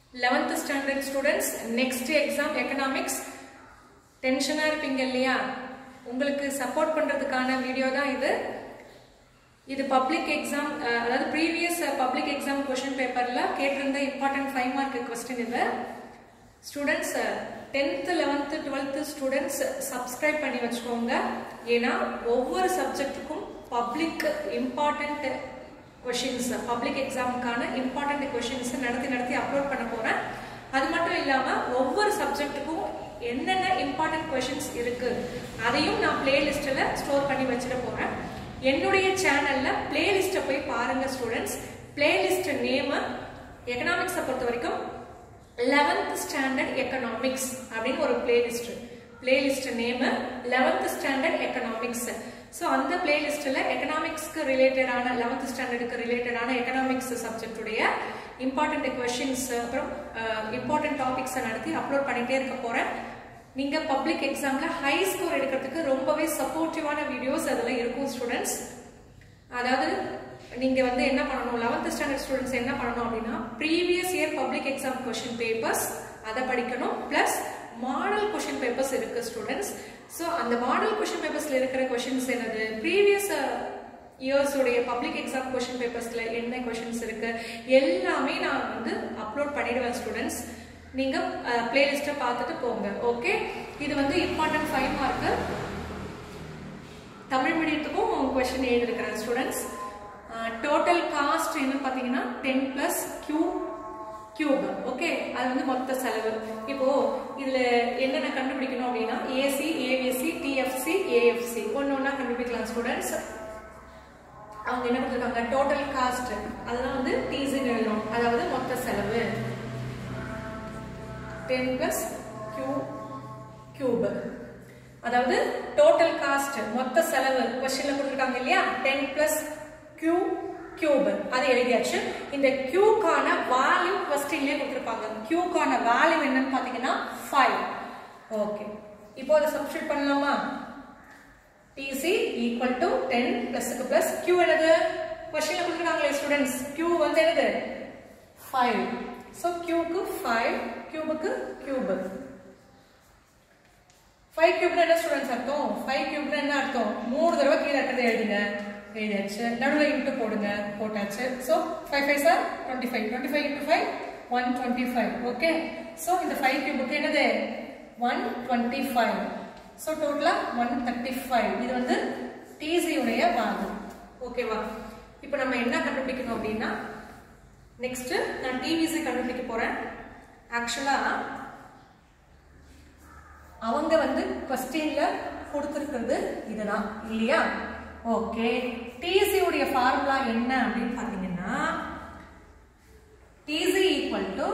Eleventh standard students next exam economics டென்ஷனாக இருப்பீங்க இல்லையா உங்களுக்கு சப்போர்ட் பண்ணுறதுக்கான வீடியோ தான் இது இது பப்ளிக் எக்ஸாம் அதாவது ப்ரீவியஸ் பப்ளிக் எக்ஸாம் கொஷின் பேப்பரில் கேட்டிருந்த இம்பார்ட்டன்ட் ஃபைவ் மார்க் கொஸ்டின் இது students tenth eleventh twelfth students subscribe பண்ணி வச்சுக்கோங்க ஏன்னா ஒவ்வொரு சப்ஜெக்ட்டுக்கும் பப்ளிக் இம்பார்ட்டண்ட் கொஷின்ஸ் பப்ளிக் எக்ஸாமுக்கான இம்பார்ட்டண்ட் கொஷின்ஸ் நடத்தி நடத்தி அப்லோட் பண்ண போகிறேன் அது மட்டும் இல்லாமல் ஒவ்வொரு சப்ஜெக்ட்டுக்கும் என்னென்ன இம்பார்ட்டன்ட் கொஷின்ஸ் இருக்கு அதையும் நான் பிளேலிஸ்ட்டில் ஸ்டோர் பண்ணி வச்சிட போகிறேன் என்னுடைய சேனலில் பிளேலிஸ்ட்டை போய் பாருங்க ஸ்டூடெண்ட்ஸ் பிளேலிஸ்ட் நேமு எக்கனாமிக்ஸை பொறுத்த வரைக்கும் லெவன்த் ஸ்டாண்டர்ட் எக்கனாமிக்ஸ் அப்படின்னு ஒரு playlist playlist name eleventh standard economics so அந்த பிளேலிஸ்ட்டில் எக்கனாமிக்ஸ்க்கு ரிலேட்டடான லெவன்த் ஸ்டாண்டர்டுக்கு ரிலேட்டடான எக்கனாமிக்ஸ் சப்ஜெக்டுடைய இம்பார்ட்டண்ட் கொஷின்ஸ் அப்புறம் இம்பார்ட்டன்ட் டாபிக்ஸை நடத்தி அப்லோட் பண்ணிகிட்டே இருக்க போகிறேன் நீங்கள் பப்ளிக் எக்ஸாமில் ஹை ஸ்கோர் எடுக்கிறதுக்கு ரொம்பவே சப்போர்ட்டிவான வீடியோஸ் அதில் இருக்கும் ஸ்டூடெண்ட்ஸ் அதாவது நீங்கள் வந்து என்ன பண்ணணும் லெவன்த் ஸ்டாண்டர்ட் ஸ்டூடெண்ட்ஸ் என்ன பண்ணணும் அப்படின்னா previous year public exam question papers அதை படிக்கணும் ப்ளஸ் மாடல் கொஷின் பேப்பர்ஸ் இருக்கு ஸ்டூடெண்ட்ஸ் ஸோ அந்த மாடல் கொஷின் பேப்பர்ஸில் இருக்கிற கொஷின்ஸ் என்னது ப்ரீவியஸ் இயர்ஸோடைய பப்ளிக் எக்ஸாம் கொஷின் பேப்பர்ஸில் என்ன கொஷின்ஸ் இருக்கு எல்லாமே நான் வந்து அப்லோட் பண்ணிடுவேன் ஸ்டூடெண்ட்ஸ் நீங்கள் பிளேலிஸ்ட்டை பார்த்துட்டு போங்க ஓகே இது வந்து இம்பார்ட்டன்ட் ஃபைவ் மார்க்கு தமிழ் மீடியத்துக்கும் கொஷின் எழுதிருக்கிறேன் ஸ்டூடெண்ட்ஸ் டோட்டல் காஸ்ட் என்ன பார்த்தீங்கன்னா ten plus Q cube okay அது வந்து மொத்த செலவு இப்போ இதுல என்னென்ன கண்டுபிடிக்கணும் அப்படின்னா ஏசி ஏவிசி டிஎஃப்சி ஏஎஃப்சி ஒன்று ஒன்றா கண்டுபிடிக்கலாம் ஸ்டூடெண்ட்ஸ் அவங்க என்ன கொடுத்துருக்காங்க டோட்டல் காஸ்ட் அதெல்லாம் வந்து டிசின்னு எழுதணும் அதாவது மொத்த செலவு டென் பிளஸ் கியூ கியூப் அதாவது டோட்டல் காஸ்ட் மொத்த செலவு கொஸ்டின்ல கொடுத்துருக்காங்க இல்லையா டென் பிளஸ் கியூ கியூப் அதை எழுதியாச்சு இந்த கியூக்கான வேல்யூ கொஸ்டின்லயே கொடுத்துருப்பாங்க கியூக்கான வேல்யூ என்னன்னு பாத்தீங்கன்னா ஃபைவ் ஓகே இப்போ அதை சப்ஸ்டியூட் பண்ணலாமா டிசி ஈக்குவல் டு டென் பிளஸ்க்கு பிளஸ் கியூ என்னது கொஸ்டின்ல கொடுத்துருக்காங்களே ஸ்டூடெண்ட்ஸ் கியூ வந்து என்னது ஃபைவ் ஸோ கியூக்கு ஃபைவ் கியூபுக்கு கியூபு ஃபைவ் கியூப்னா என்ன ஸ்டூடெண்ட்ஸ் அர்த்தம் ஃபைவ் கியூப்னா என்ன அர்த்தம் மூணு தடவை கீழே இருக்கிறத எழுதுங்க எழுதியாச்சு நடுவில் இன்ட்டு போடுங்க போட்டாச்சு so five five sir twenty five twenty five into five one twenty five okay so இந்த ஃபைவ் கியூபுக்கு என்னது ஒன் டுவெண்ட்டி ஃபைவ் ஸோ டோட்டலாக ஒன் தேர்ட்டி ஃபைவ் இது வந்து டிசியுடைய வாதம் ஓகேவா இப்போ நம்ம என்ன கண்டுபிடிக்கணும் அப்படின்னா நெக்ஸ்ட் நான் டிவிசி கண்டுபிடிக்க போறேன் ஆக்சுவலா அவங்க வந்து கொஸ்டின்ல கொடுத்துருக்கிறது இதுதான் இல்லையா ஓகே டிசி உடைய ஃபார்முலா என்ன அப்படின்னு பாத்தீங்கன்னா TC equal to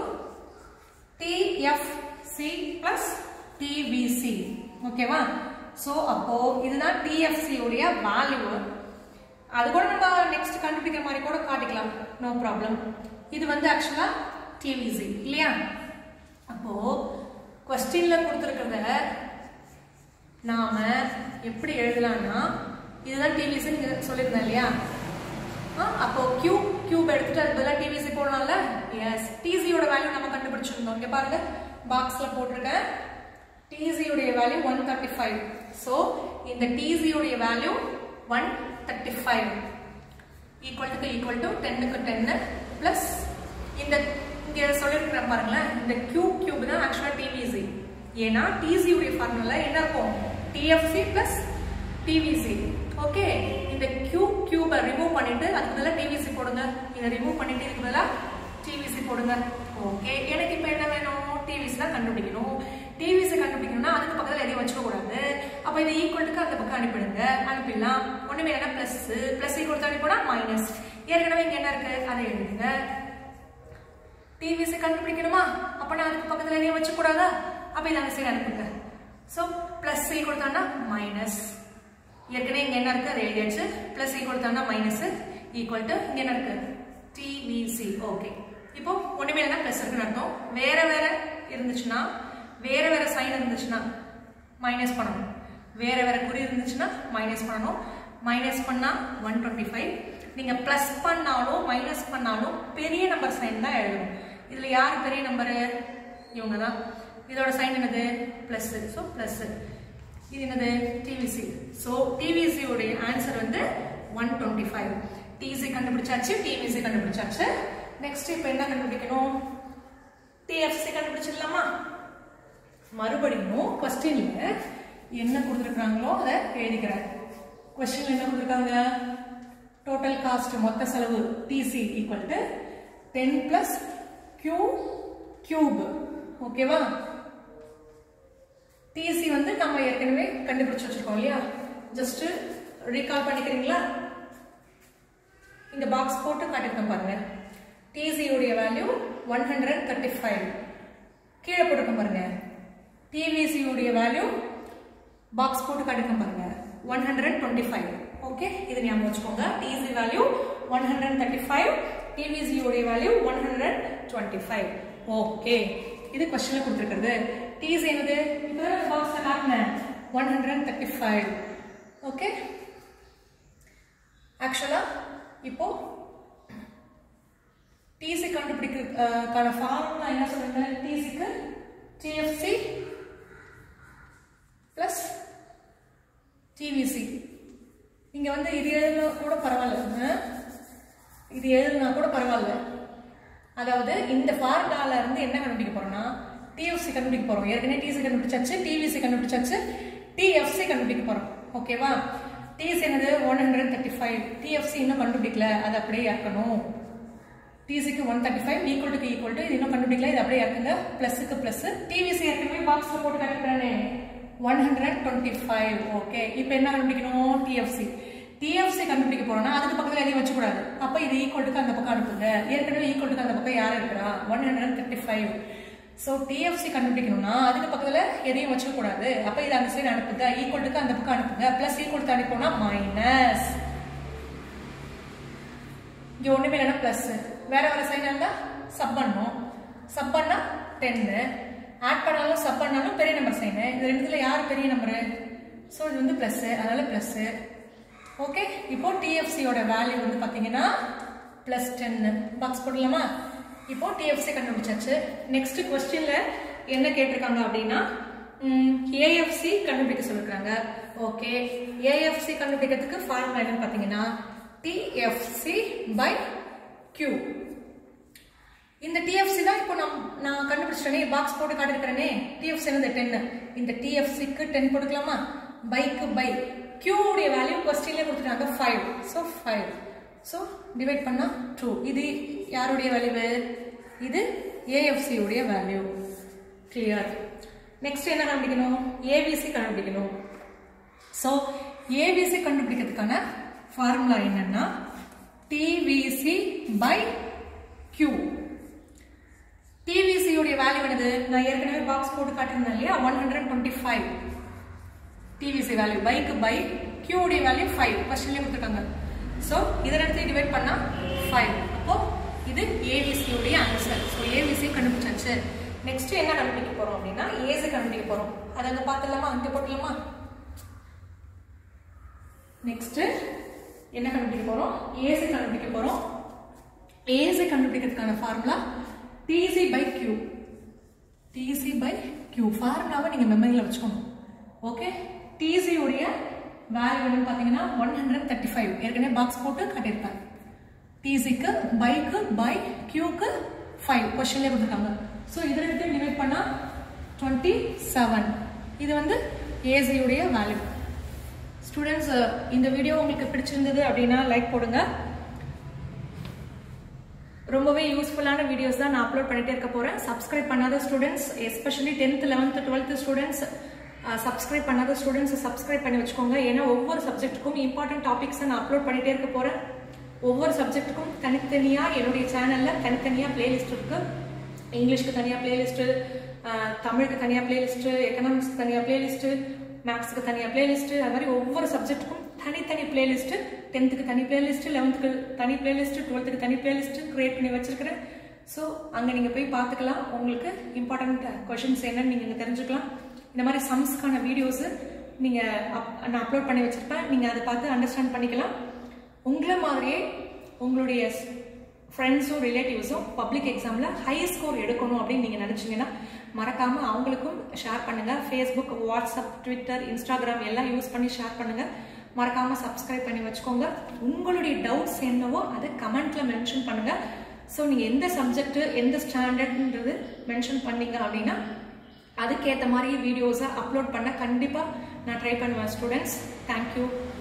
TFC plus TVC ஓகேவா ஸோ அப்போ இதுதான் டிஎஃப்சி உடைய வேல்யூ அது கூட நம்ம நெக்ஸ்ட் கண்டுபிடிக்கிற மாதிரி கூட காட்டிக்கலாம் நோ ப்ராப்ளம் இது வந்து ஆக்சுவலா டிவிசி இல்லையா அப்போ கொஸ்டின்ல கொடுத்துருக்கிறத நாம எப்படி எழுதலாம்னா இதுதான் டிவிசி சொல்லியிருந்தேன் இல்லையா அப்போ கியூ கியூப் எடுத்துட்டு அது பதிலாக டிவிசி போடலாம்ல எஸ் டிசியோட வேல்யூ நம்ம கண்டுபிடிச்சிருந்தோம் இங்க பாருங்க பாக்ஸ்ல போட்டிருக்கேன் டிசியுடைய value one thirty five so இந்த டிசியுடைய value one thirty five equal to equal to டென்னுக்கு டென்னு ப்ளஸ் இந்த இங்கே சொல்லியிருக்கிறேன் பாருங்களேன் இந்த கியூப் கியூப் தான் ஆக்சுவலாக டிவிசி ஏன்னா டிசியுடைய ஃபார்முலா என்ன இருக்கும் டிஎஃப்சி ப்ளஸ் டிவிசி ஓகே இந்த கியூப் கியூபை ரிமூவ் பண்ணிட்டு அதுக்கு பதிலாக டிவிசி போடுங்க இதை ரிமூவ் பண்ணிட்டு இதுக்கு பதிலாக டிவிசி போடுங்க ஓகே எனக்கு இப்போ என்ன வேணும் டிவிசி தான் கண்டுபிடிக்கணும் டிவிசி கண்டுபிடிக்கணும்னா அதுக்கு பக்கத்தில் எதையும் வச்சுக்க கூடாது அப்போ இது ஈக்குவலுக்கு அந்த பக்கம் அனுப்பிடுங்க அனுப்பிடலாம் ஒன்றுமே என்ன ப்ளஸ் ப்ளஸ் ஈக்குவல் அனுப்பினா மைனஸ் ஏற்கனவே இங்கே என்ன இருக்கு அதை எழுதுங்க டிவிசி கண்டுபிடிக்கணுமா அப்போ நான் அதுக்கு பக்கத்தில் எதையும் வச்சுக்கூடாதா அப்போ இதை அந்த சைடு அனுப்புங்க ஸோ ப்ளஸ் ஈ கொடுத்தான்னா மைனஸ் ஏற்கனவே இங்கே என்ன இருக்கு அதை எழுதியாச்சு ப்ளஸ் ஈ கொடுத்தான்னா மைனஸ் ஈக்குவல் டு இங்கே என்ன இருக்கு டிவிசி ஓகே இப்போ ஒன்றுமே என்ன ப்ளஸ் இருக்குன்னு அர்த்தம் வேற வேற இருந்துச்சுன்னா வேற வேற சைன் இருந்துச்சுன்னா மைனஸ் பண்ணணும் வேற வேற குறி இருந்துச்சுன்னா மைனஸ் பண்ணணும் மைனஸ் பண்ணா ஒன் டுவெண்ட்டி ஃபைவ் நீங்க பிளஸ் பண்ணாலும் மைனஸ் பண்ணாலும் பெரிய நம்பர் சைன் தான் எழுதணும் இதுல யார் பெரிய நம்பரு இவங்க தான் இதோட சைன் என்னது பிளஸ் ஸோ பிளஸ் இது என்னது டிவிசி ஸோ டிவிசி உடைய ஆன்சர் வந்து ஒன் டுவெண்ட்டி ஃபைவ் டிசி கண்டுபிடிச்சாச்சு டிவிசி கண்டுபிடிச்சாச்சு நெக்ஸ்ட் இப்போ என்ன கண்டுபிடிக்கணும் டிஎஃப்சி கண்டுபிடிச்சிடலாமா மறுபடியும் கொஸ்டின்ல என்ன கொடுத்துருக்காங்களோ அதை எழுதிக்கிறேன் கொஸ்டின்ல என்ன கொடுத்துருக்காங்க டோட்டல் காஸ்ட் மொத்த செலவு TC equal to ten plus Q cube ஓகேவா டிசி வந்து நம்ம ஏற்கனவே கண்டுபிடிச்சு வச்சிருக்கோம் இல்லையா ஜஸ்ட் ரீகால் பண்ணிக்கிறீங்களா இந்த பாக்ஸ் போட்டு காட்டிருக்கேன் பாருங்க டிசி உடைய value one hundred thirty five கீழே போட்டிருக்கேன் பாருங்க டிவிசி உடைய வேல்யூ பாக்ஸ் போட்டு காட்டிருக்கேன் பாருங்க one hundred twenty five okay இது ஞாபகம் வச்சுக்கோங்க TC value one hundred thirty five TVC உடைய value one hundred twenty five okay இது கொஸ்டின்ல கொடுத்துருக்கிறது டிசி என்னது இப்போ பாக்ஸ்ல காட்டினேன் one hundred thirty five okay ஆக்சுவலா இப்போ டிசி கண்டுபிடிக்கிறதுக்கான ஃபார்முலா என்ன சொல்லுங்க டிசிக்கு டிஎஃப்சி பிளஸ் டிவிசி இங்க வந்து இது எழுதுனா கூட பரவாயில்ல ஆ? இது எழுதுனா கூட பரவாயில்ல அதாவது இந்த ஃபார்முலால இருந்து என்ன கண்டுபிடிக்க போறோம்னா டிஎஃப்சி கண்டுபிடிக்க போறோம் ஏற்கனவே டிசி கண்டுபிடிச்சாச்சு டிவிசி கண்டுபிடிச்சாச்சு டிஎஃப்சி கண்டுபிடிக்க போறோம் ஓகேவா டிசி என்னது one hundred thirty five TFC இன்னும் கண்டுபிடிக்கல அதை அப்படியே இறக்கணும் டிசிக்கு one thirty five equal to equal to இது இன்னும் கண்டுபிடிக்கல இது அப்படியே இறக்குங்க ப்ளஸுக்கு ப்ளஸ் டிவிசி ஏற்கனவே பாக்ஸில் போட்டு காட்டுறேனே one hundred twenty five okay இப்போ என்ன கண்டுபிடிக்கணும் டிஎஃப்சி டிஎஃப்சி கண்டுபிடிக்க போறோம்னா அதுக்கு பக்கத்தில் எதையும் வச்சுக்கூடாது அப்போ இது ஈக்குவலுக்கு அந்த பக்கம் அனுப்புங்க ஏற்கனவே ஈக்குவலுக்கு அந்த பக்கம் யார் இருக்கிறா one hundred thirty five so TFC கண்டுபிடிக்கணும்னா அதுக்கு பக்கத்தில் எதையும் வச்சுக்கூடாது அப்போ இது அந்த சைடு அனுப்புங்க ஈக்குவலுக்கு அந்த பக்கம் அனுப்புங்க ப்ளஸ் ஈக்குவலுக்கு அனுப்போம்னா மைனஸ் இங்க ஒண்ணுமே இல்லைன்னா பிளஸ் வேற வேற சைன் இருந்தா சப் பண்ணணும் சப் பண்ணா டென்னு ஆட் பண்ணாலும் சப் பண்ணாலும் பெரிய நம்பர் சைன் இது ரெண்டுத்துல யார் பெரிய நம்பரு ஸோ இது வந்து பிளஸ் அதனால பிளஸ் ஓகே இப்போ டிஎஃப்சியோட வேல்யூ வந்து பாத்தீங்கன்னா பிளஸ் டென்னு பாக்ஸ் போடலாமா இப்போ டிஎஃப்சி கண்டுபிடிச்சாச்சு நெக்ஸ்ட் கொஸ்டின்ல என்ன கேட்டிருக்காங்க அப்படின்னா ஏஎஃப்சி கண்டுபிடிக்க சொல்லிருக்காங்க ஓகே ஏஎஃப்சி கண்டுபிடிக்கிறதுக்கு ஃபார்முலா என்னன்னு பாத்தீங்கன்னா டிஎஃப்சி பை கியூ இந்த டிஎஃப்சி தான் இப்போ நம் நான் கண்டுபிடிச்சிட்டேனே பாக்ஸ் போட்டு காட்டிருக்கிறேனே டிஎஃப்சி என்னது டென்னு இந்த டிஎஃப்சிக்கு டென் போட்டுக்கலாமா பைக்கு பை கியூ உடைய வேல்யூ கொஸ்டின்ல கொடுத்துட்டாங்க five so five so divide பண்ணா டூ இது யாருடைய வேல்யூ இது ஏஎஃப்சி உடைய வேல்யூ கிளியர் நெக்ஸ்ட் என்ன கண்டுபிடிக்கணும் ஏபிசி கண்டுபிடிக்கணும் ஸோ ஏபிசி கண்டுபிடிக்கிறதுக்கான ஃபார்முலா என்னன்னா டிவிசி பை கியூ டிவிசி உடைய வேல்யூ என்னது நான் ஏற்கனவே பாக்ஸ் போட்டு காட்டியிருந்தேன் இல்லையா one hundred twenty five TVC value பைக்கு பை கியூ உடைய வேல்யூ ஃபைவ் கொஸ்டின்லேயே கொடுத்துருக்காங்க ஸோ இதை எடுத்து டிவைட் பண்ணா ஃபைவ் அப்போ இது ஏபிசி உடைய ஆன்சர் ஸோ ஏபிசி கண்டுபிடிச்சாச்சு நெக்ஸ்ட் என்ன கண்டுபிடிக்க போறோம் அப்படின்னா ஏசி கண்டுபிடிக்க போறோம் அதை அங்கே பார்த்துடலாமா அங்கே போட்டுடலாமா நெக்ஸ்ட் என்ன கண்டுபிடிக்க போறோம் ஏசி கண்டுபிடிக்க போறோம் ஏசி கண்டுபிடிக்கிறதுக்கான formula TC by Q TC by Q ஃபார்முலாவை நீங்க மெமரியில் வச்சுக்கணும் ஓகே டிசி உடைய வேல்யூ என்னன்னு பார்த்தீங்கன்னா ஒன் ஹண்ட்ரட் தேர்ட்டி ஃபைவ் ஏற்கனவே பாக்ஸ் போட்டு காட்டியிருப்பேன் டிசிக்கு பைக்கு பை கியூக்கு ஃபைவ் கொஸ்டின்லேயே கொடுத்துருக்காங்க ஸோ இதை எடுத்து டிவைட் பண்ணால் டுவெண்ட்டி செவன் இது வந்து ஏசியுடைய வேல்யூ ஸ்டூடெண்ட்ஸ் இந்த வீடியோ உங்களுக்கு பிடிச்சிருந்தது அப்படின்னா லைக் போடுங்க ரொம்பவே யூஸ்ஃபுல்லான வீடியோஸ் தான் நான் அப்லோட் பண்ணிட்டே இருக்க போறேன் சப்ஸ்கிரைப் பண்ணாத students especially tenth eleventh twelfth students subscribe பண்ணாத ஸ்டூடெண்ட்ஸ் சப்ஸ்கிரைப் பண்ணி வச்சுக்கோங்க ஏன்னா ஒவ்வொரு சப்ஜெக்ட்டுக்கும் இம்பார்ட்டன்ட் டாபிக்ஸை நான் அப்லோட் பண்ணிட்டே இருக்க போறேன் ஒவ்வொரு சப்ஜெக்ட்டுக்கும் தனித்தனியா என்னுடைய சேனல்ல தனித்தனியா பிளேலிஸ்ட் இருக்கு இங்கிலீஷ்க்கு தனியா பிளேலிஸ்ட் தமிழுக்கு தனியா பிளேலிஸ்ட் எக்கனாமிக்ஸ்க்கு தனியா பிளேலிஸ்ட் மேக்ஸுக்கு தனியா பிளேலிஸ்ட் அது மாதிரி ஒவ்வொரு சப்ஜெக்ட்டுக்கும் தனித்தனி பிளேலிஸ்ட் டென்த்துக்கு தனி பிளேலிஸ்ட் லெவன்த்துக்கு தனி பிளேலிஸ்ட் டுவெல்த்துக்கு தனி பிளேலிஸ்ட் கிரியேட் பண்ணி வச்சிருக்கிறேன் ஸோ அங்கே நீங்கள் போய் பார்த்துக்கலாம் உங்களுக்கு இம்பார்ட்டன்ட் கொஷின்ஸ் என்னன்னு நீங்கள் இங்கே தெரிஞ்சுக்கலாம் இந்த மாதிரி சம்ஸ்க்கான வீடியோஸு நீங்கள் நான் அப்லோட் பண்ணி வச்சுருப்பேன் நீங்கள் அதை பார்த்து அண்டர்ஸ்டாண்ட் பண்ணிக்கலாம் உங்களை மாதிரியே உங்களுடைய ஃப்ரெண்ட்ஸும் ரிலேட்டிவ்ஸும் பப்ளிக் எக்ஸாமில் ஹை ஸ்கோர் எடுக்கணும் அப்படின்னு நீங்கள் நினச்சிங்கன்னா மறக்காமல் அவங்களுக்கும் ஷேர் பண்ணுங்கள் ஃபேஸ்புக் வாட்ஸ்அப் ட்விட்டர் இன்ஸ்டாகிராம் எல்லாம் யூஸ் பண்ணி ஷேர் பண்ணுங்கள் மறக்காமல் சப்ஸ்கிரைப் பண்ணி வச்சுக்கோங்க உங்களுடைய டவுட்ஸ் என்னவோ அதை கமெண்ட்டில் மென்ஷன் பண்ணுங்கள் ஸோ நீங்கள் எந்த சப்ஜெக்ட் எந்த ஸ்டாண்டர்ட்ன்றது மென்ஷன் பண்ணீங்க அப்படின்னா அதுக்கேற்ற மாதிரி வீடியோஸை அப்லோட் பண்ண கண்டிப்பாக நான் ட்ரை பண்ணுவேன் ஸ்டூடெண்ட்ஸ் தேங்க்யூ